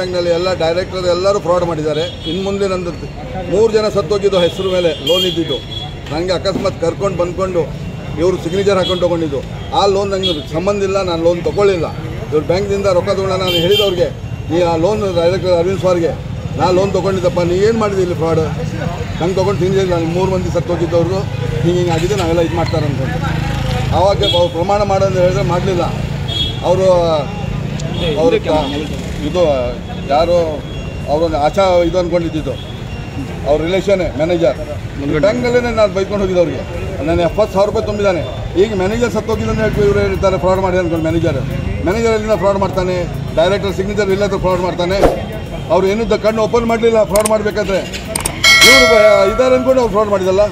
ಬ್ಯಾಂಕ್ನಲ್ಲಿ ಎಲ್ಲ ಡೈರೆಕ್ಟರ್ ಎಲ್ಲರೂ ಫ್ರಾಡ್ ಮಾಡಿದ್ದಾರೆ ಇನ್ನು ಮುಂದೆ ನಂದು ಮೂರು ಜನ ಸತ್ತೋಗಿದ್ದು ಹೆಸರು ಮೇಲೆ ಲೋನ್ ಇದ್ದಿದ್ದು ನನಗೆ ಅಕಸ್ಮಾತ್ ಕರ್ಕೊಂಡು ಬಂದ್ಕೊಂಡು ಇವರು ಸಿಗ್ನೇಚರ್ ಹಾಕೊಂಡು ತೊಗೊಂಡಿದ್ದು ಆ ಲೋನ್ ನನಗೆ ಸಂಬಂಧ ಇಲ್ಲ ನಾನು ಲೋನ್ ತೊಗೊಳ್ಳಿಲ್ಲ ಇವ್ರು ಬ್ಯಾಂಕ್ದಿಂದ ರೊಕ್ಕ ತೊಗೊಂಡ ನಾನು ಹೇಳಿದವ್ರಿಗೆ ನೀ ಆ ಲೋನ್ ಡೈರೆಕ್ಟರ್ ಅರವಿಂದ್ ಸ್ವಾರ್ಗೆ ನಾ ಲೋನ್ ತೊಗೊಂಡಿದ್ದಪ್ಪ ನೀ ಏನು ಮಾಡಿದೆ ಇಲ್ಲಿ ಫ್ರಾಡ್ ನಂಗೆ ತೊಗೊಂಡು ತಿಂದಿಲ್ಲ ನಾನು ಮೂರು ಮಂದಿ ಸತ್ತೋಗಿದ್ದವ್ರು ಹಿಂಗೆ ಹಿಂಗೆ ಆಗಿದೆ ನಾವೆಲ್ಲ ಇದು ಮಾಡ್ತಾರೆ ಅಂದ್ಕೊಂಡು ಆವಾಗ ಅವ್ರು ಪ್ರಮಾಣ ಮಾಡೋದು ಹೇಳಿದ್ರೆ ಮಾಡಲಿಲ್ಲ ಅವರು ಅವರು ಇದು ಯಾರು ಅವರೊಂದು ಆಚಾ ಇದು ಅಂದ್ಕೊಂಡಿದ್ದು ಅವ್ರ ರಿಲೇಷನ್ನೇ ಮ್ಯಾನೇಜರ್ ಬ್ಯಾಂಕ್ನಲ್ಲೇ ನಾನು ಬೈಕೊಂಡು ಹೋಗಿದ್ದೆ ಅವ್ರಿಗೆ ನಾನು ಎಪ್ಪತ್ತು ಸಾವಿರ ರೂಪಾಯಿ ತುಂಬಿದ್ದಾನೆ ಈಗ ಮ್ಯಾನೇಜರ್ ಸತ್ತೋಗಿದ್ದಾನೆ ಹೇಳ್ಬಿಟ್ಟು ಇವರು ಹೇಳ್ತಾರೆ ಫ್ರಾಡ್ ಮಾಡಿ ಅಂದ್ಕೊಂಡು ಮ್ಯಾನೇಜರ್ ಮ್ಯಾನೇಜರ್ ಎಲ್ಲಿಂದ ಫ್ರಾಡ್ ಮಾಡ್ತಾನೆ ಡೈರೆಕ್ಟರ್ ಸಿಗ್ನೇಚರ್ ಇಲ್ಲದ ಫ್ರಾಡ್ ಮಾಡ್ತಾನೆ ಅವ್ರು ಏನೂ ದ- ಕಣ್ಣು ಓಪನ್ ಮಾಡಲಿಲ್ಲ ಫ್ರಾಡ್ ಮಾಡಬೇಕಾದ್ರೆ ಇವರು ಇದ್ದಾರೆ ಅಂದ್ಕೊಂಡು ಅವ್ರು ಫ್ರಾಡ್ ಮಾಡಿದಲ್ಲ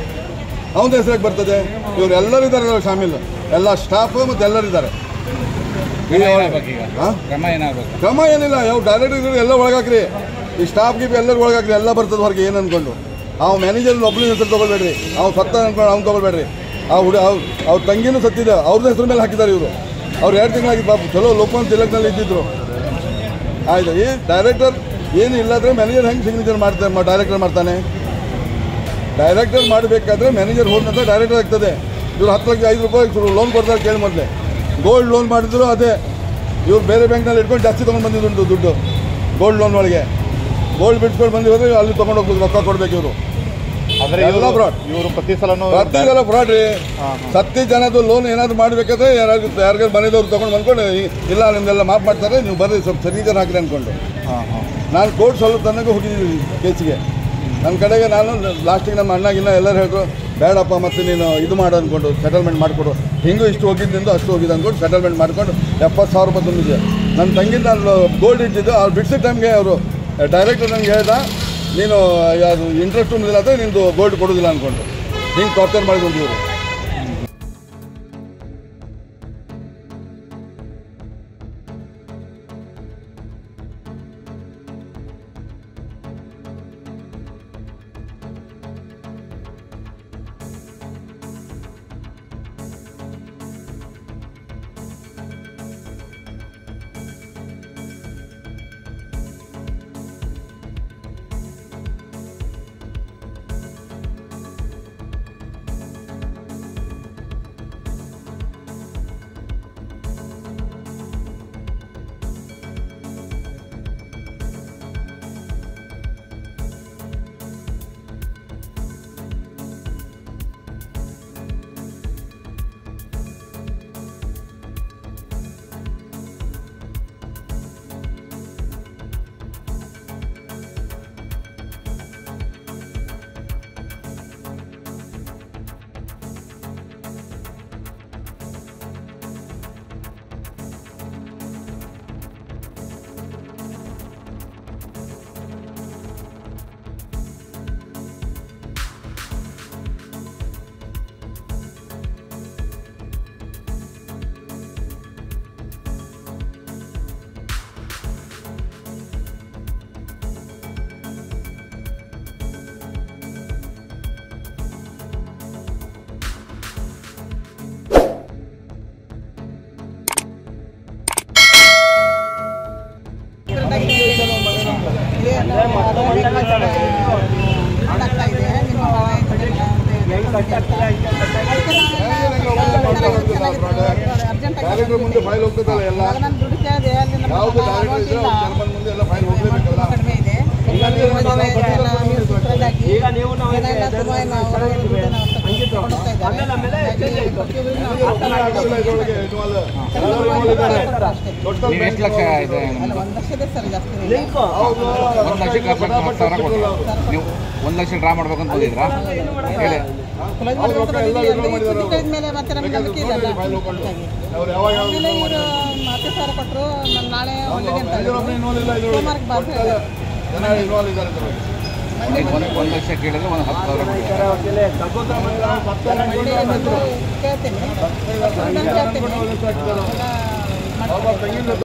ಅವನ ಹೆಸರಾಗಿ ಬರ್ತದೆ ಇವ್ರು ಎಲ್ಲರೂ ಇದ್ದಾರೆ ಶಾಮೀಲು ಎಲ್ಲ ಸ್ಟಾಫ್ ಮತ್ತು ಎಲ್ಲರೂ ಇದ್ದಾರೆ ಕ್ರಮ ಏನಾಗ್ಬೇಕು ಈಗ ಹಾಂ ಕ್ರಮ ಏನಾಗಬೇಕು ಕ್ರಮ ಏನಿಲ್ಲ ಯಾವ ಡೈರೆಕ್ಟರ್ ಎಲ್ಲ ಒಳಗಾಕ್ರಿ ಈ ಸ್ಟಾಫ್ ಗಿಫ್ ಎಲ್ಲರೂ ಒಳಗಾಕ್ರಿ ಎಲ್ಲ ಬರ್ತದೆ ಹೊರಗೆ ಏನು ಅನ್ಕೊಂಡು ಅವ್ ಮ್ಯಾನೇಜರ್ ಒಬ್ಬನ ಹೆಸರು ತೊಗೊಳ್ಬೇಡ್ರಿ ಅವ್ನು ಸತ್ತ ಅನ್ಕೊಂಡು ಅವ್ನು ತೊಗೊಳ್ಬೇಡ್ರಿ ಆ ಹುಡುಗ ಅವ್ರು ಅವ್ರ ತಂಗಿನೂ ಸತ್ತಿದೆ ಅವ್ರದ್ದು ಹೆಸರು ಮೇಲೆ ಹಾಕಿದ್ದಾರೆ ಇವರು ಅವ್ರು ಎರಡು ತಿಂಗಳಾಗಿದ್ದು ಪಾಪ ಚಲೋ ಲೋಕನ್ ತಿಲಕ್ನಲ್ಲಿ ಇದ್ದಿದ್ರು ಆಯ್ತು ಈ ಡೈರೆಕ್ಟರ್ ಏನು ಇಲ್ಲಾಂದ್ರೆ ಮ್ಯಾನೇಜರ್ ಹೆಂಗೆ ಸಿಗ್ನೇಚರ್ ಮಾಡ್ತಾನೆ ಡೈರೆಕ್ಟರ್ ಮಾಡ್ತಾನೆ ಡೈರೆಕ್ಟರ್ ಮಾಡಬೇಕಾದ್ರೆ ಮ್ಯಾನೇಜರ್ ಹೋದ ನಂತರ ಡೈರೆಕ್ಟರ್ ಆಗ್ತದೆ ಇವ್ರು ಹತ್ತು ಲಕ್ಷ ಐದು ರೂಪಾಯಿ ಲೋನ್ ಕೊಡ್ತಾರೆ ಕೇಳಿ ಮೊದಲೇ ಗೋಲ್ಡ್ ಲೋನ್ ಮಾಡಿದ್ರು ಅದೇ ಇವ್ರು ಬೇರೆ ಬ್ಯಾಂಕ್ನಲ್ಲಿ ಇಟ್ಕೊಂಡು ಜಾಸ್ತಿ ತೊಗೊಂಡು ಬಂದಿದ್ದು ದುಡ್ಡು ಗೋಲ್ಡ್ ಲೋನ್ ಒಳಗೆ ಗೋಲ್ಡ್ ಬಿಟ್ಕೊಂಡು ಬಂದಿರೋದ್ರೆ ಅಲ್ಲಿ ತೊಗೊಂಡು ಹೋಗ್ಬೋದು ರೊಕ್ಕ ಕೊಡ್ಬೇಕು ಇವರು ಅಂದ್ರೆ ಎಲ್ಲ ಇವರು fraud. ಇವರು ಪ್ರತಿ ಸಲನೂ ಪ್ರತಿ ಸಲ ಫ್ರಾಡ್ ರೀ ಹಾ, ಸತ್ತಿ ಜನದು ಲೋನ್ ಏನಾದ್ರು ಮಾಡಬೇಕಾದ್ರೆ ಯಾರಾದ್ರು ಯಾರಿಗಾರು ಮನೆದವ್ರು ತೊಗೊಂಡು ಬಂದ್ಕೊಂಡು ಇ- ಇಲ್ಲ ನಿಮ್ದೆಲ್ಲ ಮಾಫ್ ಮಾಡ್ತಾರೆ ನೀವು ಬರ್ರಿ ಸ್ವಲ್ಪ ಸಿಗ್ನೇಚರ್ ಹಾಕಿರಿ ಅಂದ್ಕೊಂಡು ಹಾಂ ಹಾಂ ನಾನು ಕೋರ್ಟ್ ಸ್ವಲ್ಪ ತನಕ ಹೋಗಿದ್ದೀನಿ ಕೇಸಿಗೆ ನನ್ನ ಕಡೆಗೆ ನಾನು ಲಾಸ್ಟಿಗೆ ನಮ್ಮ ಅಣ್ಣಗಿನ್ನ ಎಲ್ಲರೂ ಹೇಳಿದ್ರು ಬೇಡಪ್ಪ ಮತ್ತೆ ನೀನು ಇದು ಮಾಡು ಅಂದ್ಕೊಂಡು ಸೆಟಲ್ಮೆಂಟ್ ಮಾಡಿಕೊಡು ಹಿಂಗೂ ಇಷ್ಟು ಹೋಗಿದ್ದರಿಂದ ಅಷ್ಟು ಹೋಗಿದೆ ಅಂದ್ಕೊಂಡು ಸೆಟಲ್ಮೆಂಟ್ ಮಾಡ್ಕೊಂಡು ಎಪ್ಪತ್ತು ಸಾವಿರ ರೂಪಾಯಿ ತುಂಬಿದ್ದೆ ನನ್ನ ತಂಗಿ ನಾನು ಗೋಲ್ಡ್ ಇಟ್ಟಿದ್ದು ಅವ್ರು ಬಿಡಿಸಿದ ಟೈಮ್ಗೆ ಅವರು ಡೈರೆಕ್ಟರ್ ನನಗೆ ಹೇಳ್ದ ನೀನು ಯಾವುದು ಇಂಟ್ರೆಸ್ಟ್ ತುಂಬಿದಿಲ್ಲ ಅಂದರೆ ನಿಂದು ಗೋಲ್ಡ್ ಕೊಡೋದಿಲ್ಲ ಅಂದ್ಕೊಂಡು ಹಿಂಗೆ ಟಾರ್ಚರ್ ಮಾಡಿಕೊಂಡು ಇವರು ಡೈರೆಕ್ಟರ್ ಮುಂದೆ ಫೈಲ್ ಹೋಗ್ತದಲ್ಲ ಎಲ್ಲ ಯಾವುದು ಡೈರೆಕ್ಟರ್ ಇದ್ರೆ ಅವ್ರ ಜನಮನ್ ಮುಂದೆ ಎಲ್ಲ ಫೈಲ್ ಹೋಗ್ಲೇಬೇಕಲ್ಲ ಈಗ ನೀವು ನಾವು ಇದ್ರೊಳಗೆ ಇನ್ವಾಲ್ವ್ ಎಲ್ಲರೂ ಇನ್ವಾಲ್ವ್ ಇದ್ದಾರೆ ಟೋಟಲ್ ಈಗ ಎಷ್ಟು ಲಕ್ಷ ಇದೆ ಲಿಂಕ್ ಹೌದು ಒಂದು ಲಕ್ಷಕ್ಕೆ ಹತ್ತು ಹತ್ತು ಸಾವಿರ ಕೊಟ್ಟರು ನೀವು ಒಂದು ಲಕ್ಷ ಡ್ರಾ ಮಾಡ್ಬೇಕು ಅಂತ ಬಂದಿದ್ರಾ ಹೇಳಿ ಅವ್ರು ರೊಕ್ಕ ಎಲ್ಲ withdraw ಮಾಡಿದ್ದಾರೆ ಅವ್ರು. ಮೇಲೆ ಮತ್ತೆ ನಮ್ಗೆ ಬೇಕಾದ್ರೆ ನಂಬಿಕೆ ಇಲ್ಲ ಫೈಲ್ ಹೋಗ್ಕೊಂಡು ಅವ್ರು ಯಾವಾಗ ಯಾವಾಗ ಆಮೇಲೆ ಇವರು ಹತ್ತು ಸಾವಿರ ಕೊಟ್ಟರು ನಾನು ನಾಳೆ ಒಳ್ಳೆಗೆ ಅಂತ ಐದರೊಬ್ಬರು ಇನ್ವಾಲ್ವ್ ಇಲ್ಲ ಇದ್ರೊಳಗೆ ಸೋಮವಾರಕ್ಕೆ ಬಾ ಅಂತ ಒಟ್ಟು ಎಲ್ಲ ಜನ ಇನ್ವಾಲ್ವ್ ಇದ್ದಾರೆ ಇದ್ರೊಳಗೆ ಒಂದು ಒಂದು ಒಂದು ಲಕ್ಷ ಕೇಳಿದ್ರೆ ಒಂದು ಹತ್ತು ಸಾವಿರ ಕೊಡ್ತಾರೆ ಕೇಳ್ತೀನಿ ಕೇಳ್ತೀನಿ ಅವ್ರ ತಂಗಿನ